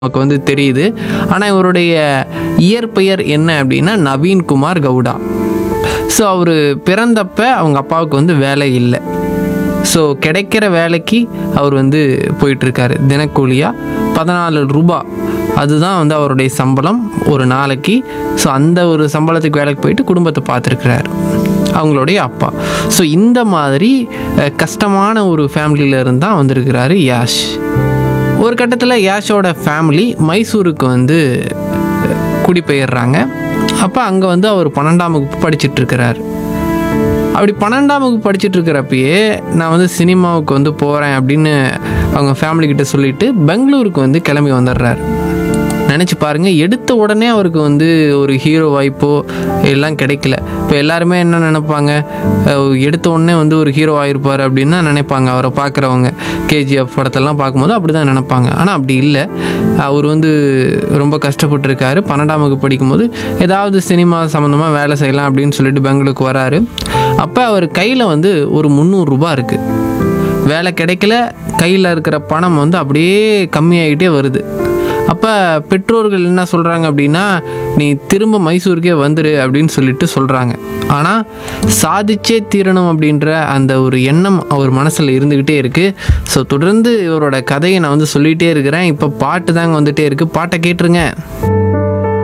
நமக்கு வந்து தெரியுது ஆனால் இவருடைய இயற்பெயர் என்ன அப்படின்னா நவீன்குமார் கவுடா ஸோ அவர் பிறந்தப்ப அவங்க அப்பாவுக்கு வந்து வேலை இல்லை ஸோ கிடைக்கிற வேலைக்கு அவர் வந்து போயிட்டுருக்காரு தினக்கூலியாக பதினாலு ரூபாய் அதுதான் வந்து அவருடைய சம்பளம் ஒரு நாளைக்கு ஸோ அந்த ஒரு சம்பளத்துக்கு வேலைக்கு போயிட்டு குடும்பத்தை பார்த்துருக்கிறாரு அவங்களுடைய அப்பா ஸோ இந்த மாதிரி அஹ், கஷ்டமான ஒரு ஃபேமிலியில இருந்து தான் வந்திருக்கிறாரு யாஷ் ஒரு கட்டத்தில் யாஷோட ஃபேமிலி மைசூருக்கு வந்து அஹ், குடிபெயர்றாங்க அப்போ அங்கே வந்து அவர் பன்னெண்டாம் வகுப்பு படிச்சிட்டு இருக்கிறார் அப்படி பன்னெண்டாம் வகுப்பு படிச்சுட்டு இருக்கிறப்பயே நான் வந்து சினிமாவுக்கு வந்து போகிறேன் அப்படின்னு அவங்க ஃபேமிலி கிட்ட சொல்லிட்டு பெங்களூருக்கு வந்து கிளம்பி வந்துடுறாரு நினச்சி பாருங்க எடுத்த உடனே அவருக்கு வந்து ஒரு ஹீரோ வாய்ப்போ எல்லாம் கிடைக்கல இப்போ எல்லாருமே என்ன நினைப்பாங்க அஹ் எடுத்த உடனே வந்து ஒரு ஹீரோ ஆயிருப்பார் அப்படின்னு தான் நினைப்பாங்க அவரை பார்க்குறவங்க கேஜிஎஃப் படத்தெல்லாம் பார்க்கும்போது அப்படி தான் நினைப்பாங்க ஆனால் அப்படி இல்லை அவர் வந்து ரொம்ப கஷ்டப்பட்டிருக்காரு பன்னெண்டாம் வகுப்பு படிக்கும்போது ஏதாவது சினிமா சம்மந்தமாக வேலை செய்யலாம் அப்படின்னு சொல்லிட்டு பெங்களூருக்கு வராரு அப்போ அவர் கையில் வந்து ஒரு முந்நூறுரூபா இருக்குது வேலை கிடைக்கல கையில் இருக்கிற பணம் வந்து அப்படியே கம்மியாகிட்டே வருது அப்போ பெற்றோர்கள் என்ன சொல்கிறாங்க அப்படின்னா நீ திரும்ப மைசூருக்கே வந்துரு அப்படின்னு சொல்லிட்டு சொல்கிறாங்க ஆனால் சாதிச்சே தீரணும் அப்படின்ற அந்த ஒரு எண்ணம் அவர் மனசில் இருந்துக்கிட்டே இருக்குது ஸோ தொடர்ந்து இவரோட கதையை நான் வந்து சொல்லிகிட்டே இருக்கிறேன் இப்போ பாட்டு தாங்க வந்துட்டே இருக்குது பாட்டை கேட்டுருங்க